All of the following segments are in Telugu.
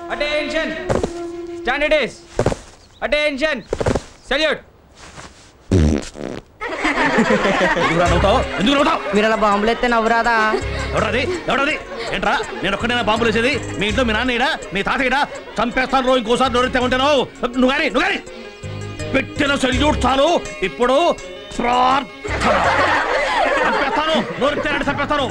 అటెన్షన్ స్టాండర్డ్ అటెన్షన్ సెల్యూట్ ఎందుకు నవ్వుతావు ఎందుకు నవ్వుతావు మీరు అలా బాంబులు ఎత్తే నవ్వురాదా ఎవడది ఎవడది ఏంట్రా నేను ఒక్కడైనా బాంబులు వేసేది మీ ఇంట్లో మీ నాన్న ఈడా మీ తాత ఈడా చంపేస్తాను రో ఇంకోసారి నోరెత్తే ఉంటాను నువ్వు గాని నువ్వు గాని పెట్టిన సెల్యూట్ చాలు ఇప్పుడు ప్రార్థన చంపేస్తాను నోరెత్తానంటే చంపేస్తాను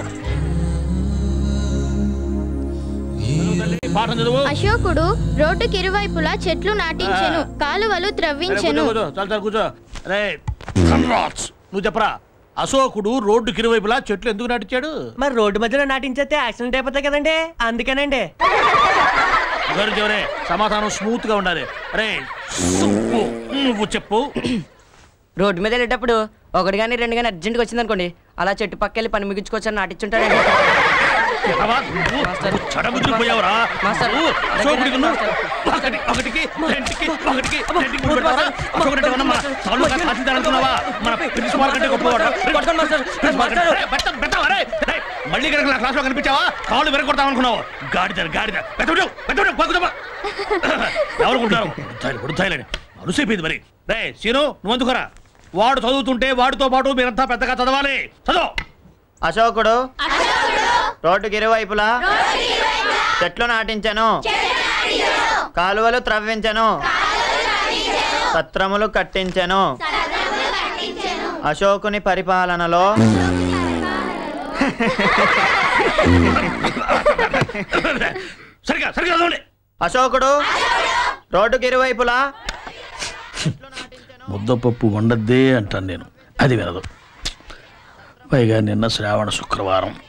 చదువు తల్లి, పాఠం చదువు అశోకుడు రోడ్డుకి ఇరువైపులా చెట్లు నాటించెను కాలువలు సరే, త్రవ్వించెను కూర్చో, కూర్చో. చాలు చాలు కూర్చో రే కన్రాడ్స్ నువ్వు చెప్పరా అశోకుడు రోడ్డుకి ఇరువైపులా చెట్లు ఎందుకు నాటించాడు మరి రోడ్డు మధ్యలో నాటించేస్తే యాక్సిడెంట్ అయిపోతాయి కదండి అందుకేనండి ఎవరు చివరే సమాధానం స్మూత్ గా ఉండాలి అరే సుబ్బు, నువ్వు చెప్పు రోడ్డు మీద వెళ్ళేటప్పుడు ఒకటి కానీ రెండు కానీ అర్జెంట్గా వచ్చింది అనుకోండి అలా చెట్టు పక్క వెళ్ళి పని ముగించుకోవచ్చని నాటించుంటాడండి ఎడవా, నువ్వు చెడబుద్ధిపోయావురా మాస్టర్. నువ్వు అశోకుడికి నువ్వు ఒకటి ఒకటికి రెండుకి ఒకటికి రెండుకి మూడు పెడతావా? అశోకుడు అంటే ఏమన్నా మన తాలూకా తహసీల్దార్ అనుకున్నావా? మన ప్రిన్సిపాల్ కంటే గొప్పవాడు. ప్రిన్సిపాల్ కంటే- రేయ్, పెట్ట- పెట్టవా, రేయ్? రేయ్, మళ్ళీ కనుక నా క్లాస్ లో కనిపించావా కాళ్ళు వెరగొడతాం అనుకున్నావు గాడిద గాడిద పెట్టు పెట్టు పక్కుదమ్మా ఎవరు ఉంటారు వృద్ధాయిలు వృద్ధాయిలని అనుసేపోయింది మరి రే సీను నువ్వు అందుకురా వాడు చదువుతుంటే వాడితో పాటు మీరంతా పెద్దగా చదవాలి చదువు అశోకుడు రోడ్డుకి ఇరువైపులా చెట్లు నాటించెను కాలువలు త్రవ్వించెను సత్రములు కట్టించెను అశోకుని పరిపాలనలో సరిగా సరిగా చదవండి అశోకుడు రోడ్డుకి ఇరువైపులా ముద్దపప్పు వండద్దే అంటాను నేను అది వినదు పైగా నిన్న శ్రావణ శుక్రవారం